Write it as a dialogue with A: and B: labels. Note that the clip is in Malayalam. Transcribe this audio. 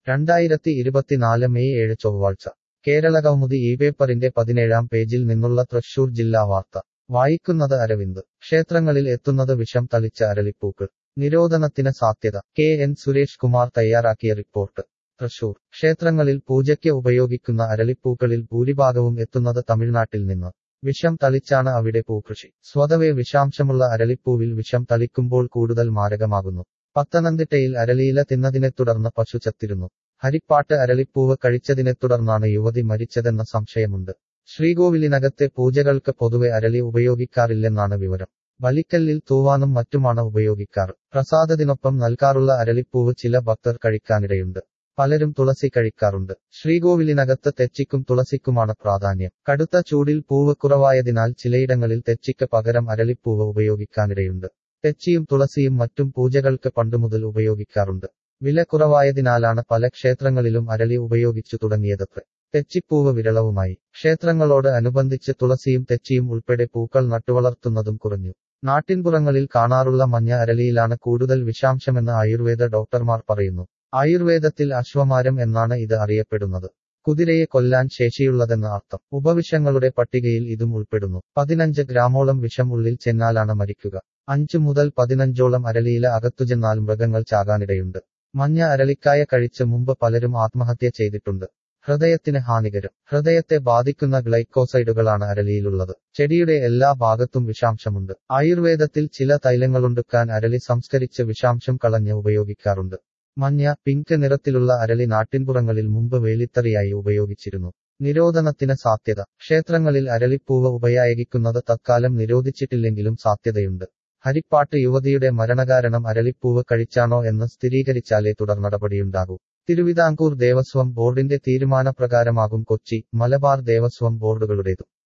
A: രണ്ടായിരത്തി ഇരുപത്തിനാല് മെയ് ഏഴ് ചൊവ്വാഴ്ച കേരളകൗമുദി ഈ പേപ്പറിന്റെ പതിനേഴാം പേജിൽ നിന്നുള്ള തൃശൂർ ജില്ലാ വാർത്ത വായിക്കുന്നത് അരവിന്ദ് ക്ഷേത്രങ്ങളിൽ എത്തുന്നത് വിഷം തളിച്ച അരളിപ്പൂക്കൾ നിരോധനത്തിന് സാധ്യത കെ എൻ സുരേഷ് കുമാർ തയ്യാറാക്കിയ റിപ്പോർട്ട് തൃശൂർ ക്ഷേത്രങ്ങളിൽ പൂജയ്ക്ക് ഉപയോഗിക്കുന്ന അരളിപ്പൂക്കളിൽ ഭൂരിഭാഗവും എത്തുന്നത് തമിഴ്നാട്ടിൽ നിന്ന് വിഷം തളിച്ചാണ് അവിടെ പൂക്കൃഷി സ്വതവേ വിഷാംശമുള്ള അരളിപ്പൂവിൽ വിഷം തളിക്കുമ്പോൾ കൂടുതൽ മാരകമാകുന്നു പത്തനംതിട്ടയിൽ അരളിയില തിന്നതിനെ തുടർന്ന് പശു ചത്തിരുന്നു ഹരിപ്പാട്ട് അരളിപ്പൂവ് കഴിച്ചതിനെ തുടർന്നാണ് യുവതി മരിച്ചതെന്ന സംശയമുണ്ട് ശ്രീകോവിലിനകത്തെ പൂജകൾക്ക് പൊതുവെ അരളി ഉപയോഗിക്കാറില്ലെന്നാണ് വിവരം ബലിക്കല്ലിൽ തൂവാനും മറ്റുമാണ് ഉപയോഗിക്കാറ് പ്രസാദത്തിനൊപ്പം നൽകാറുള്ള അരളിപ്പൂവ് ചില ഭക്തർ കഴിക്കാനിടയുണ്ട് പലരും തുളസി കഴിക്കാറുണ്ട് ശ്രീകോവിലിനകത്ത് തെച്ചിക്കും തുളസിക്കുമാണ് പ്രാധാന്യം കടുത്ത ചൂടിൽ പൂവ് കുറവായതിനാൽ ചിലയിടങ്ങളിൽ തെച്ചിക്ക് പകരം അരളിപ്പൂവ് ഉപയോഗിക്കാനിടയുണ്ട് തെച്ചിയും തുളസിയും മറ്റും പൂജകൾക്ക് പണ്ടുമുതൽ ഉപയോഗിക്കാറുണ്ട് വില കുറവായതിനാലാണ് പല ക്ഷേത്രങ്ങളിലും അരളി ഉപയോഗിച്ചു തുടങ്ങിയതത്രേ തെച്ചിപ്പൂവ് വിരളവുമായി ക്ഷേത്രങ്ങളോട് അനുബന്ധിച്ച് തുളസിയും തെച്ചിയും ഉൾപ്പെടെ പൂക്കൾ നട്ടുവളർത്തുന്നതും കുറഞ്ഞു നാട്ടിൻപുറങ്ങളിൽ കാണാറുള്ള മഞ്ഞ അരളിയിലാണ് കൂടുതൽ വിഷാംശമെന്ന് ആയുർവേദ ഡോക്ടർമാർ പറയുന്നു ആയുർവേദത്തിൽ അശ്വമാരം എന്നാണ് ഇത് അറിയപ്പെടുന്നത് കുതിരയെ കൊല്ലാൻ ശേഷിയുള്ളതെന്ന് അർത്ഥം ഉപവിഷങ്ങളുടെ പട്ടികയിൽ ഇതും ഉൾപ്പെടുന്നു പതിനഞ്ച് ഗ്രാമോളം വിഷം ഉള്ളിൽ ചെന്നാലാണ് മരിക്കുക അഞ്ചു മുതൽ പതിനഞ്ചോളം അരളിയില അകത്തുചെന്നാൽ മൃഗങ്ങൾ ചാകാനിടയുണ്ട് മഞ്ഞ അരളിക്കായ കഴിച്ച് മുമ്പ് പലരും ആത്മഹത്യ ചെയ്തിട്ടുണ്ട് ഹൃദയത്തിന് ഹാനികരം ഹൃദയത്തെ ബാധിക്കുന്ന ഗ്ലൈക്കോസൈഡുകളാണ് അരളിയിലുള്ളത് ചെടിയുടെ എല്ലാ ഭാഗത്തും വിഷാംശമുണ്ട് ആയുർവേദത്തിൽ ചില തൈലങ്ങളുണ്ടാക്കാൻ അരളി സംസ്കരിച്ച് വിഷാംശം കളഞ്ഞ് ഉപയോഗിക്കാറുണ്ട് മഞ്ഞ പിങ്ക് നിറത്തിലുള്ള അരളി നാട്ടിൻപുറങ്ങളിൽ മുമ്പ് വേലിത്തറിയായി ഉപയോഗിച്ചിരുന്നു നിരോധനത്തിന് സാധ്യത ക്ഷേത്രങ്ങളിൽ അരളിപ്പൂവ് ഉപയോഗിക്കുന്നത് തത്കാലം നിരോധിച്ചിട്ടില്ലെങ്കിലും സാധ്യതയുണ്ട് ഹരിപ്പാട്ട് യുവതിയുടെ മരണകാരണം അരളിപ്പൂവ് കഴിച്ചാണോ എന്ന് സ്ഥിരീകരിച്ചാലേ തുടർ നടപടിയുണ്ടാകൂ തിരുവിതാംകൂർ ദേവസ്വം ബോർഡിന്റെ തീരുമാനപ്രകാരമാകും കൊച്ചി മലബാർ ദേവസ്വം ബോർഡുകളുടേതും